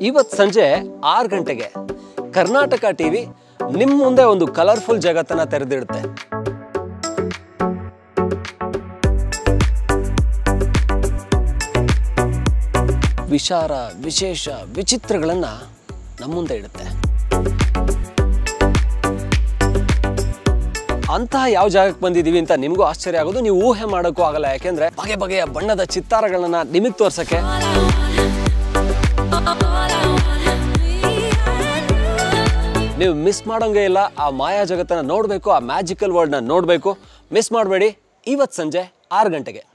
ಇವತ್ತು ಸಂಜೆ ಆರು ಗಂಟೆಗೆ ಕರ್ನಾಟಕ ಟಿವಿ ನಿಮ್ಮ ಮುಂದೆ ಒಂದು ಕಲರ್ಫುಲ್ ಜಗತ್ತನ್ನ ತೆರೆದಿಡುತ್ತೆ ವಿಚಾರ ವಿಶೇಷ ವಿಚಿತ್ರಗಳನ್ನ ನಮ್ಮ ಮುಂದೆ ಇಡುತ್ತೆ ಅಂತಹ ಯಾವ ಜಾಗಕ್ಕೆ ಬಂದಿದ್ದೀವಿ ಅಂತ ನಿಮಗೂ ಆಶ್ಚರ್ಯ ಆಗೋದು ನೀವು ಊಹೆ ಮಾಡೋಕ್ಕೂ ಆಗಲ್ಲ ಯಾಕೆಂದ್ರೆ ಬಗೆ ಬಗೆಯ ಬಣ್ಣದ ಚಿತ್ತಾರಗಳನ್ನ ನಿಮಗೆ ತೋರ್ಸಕ್ಕೆ ನೀವು ಮಿಸ್ ಮಾಡೋಂಗೆ ಇಲ್ಲ ಆ ಮಾಯಾ ಜಗತ್ತನ್ನ ನೋಡಬೇಕು ಆ ಮ್ಯಾಜಿಕಲ್ ವರ್ಲ್ಡ್ನ ನೋಡಬೇಕು ಮಿಸ್ ಮಾಡಬೇಡಿ ಇವತ್ತು ಸಂಜೆ ಆರು ಗಂಟೆಗೆ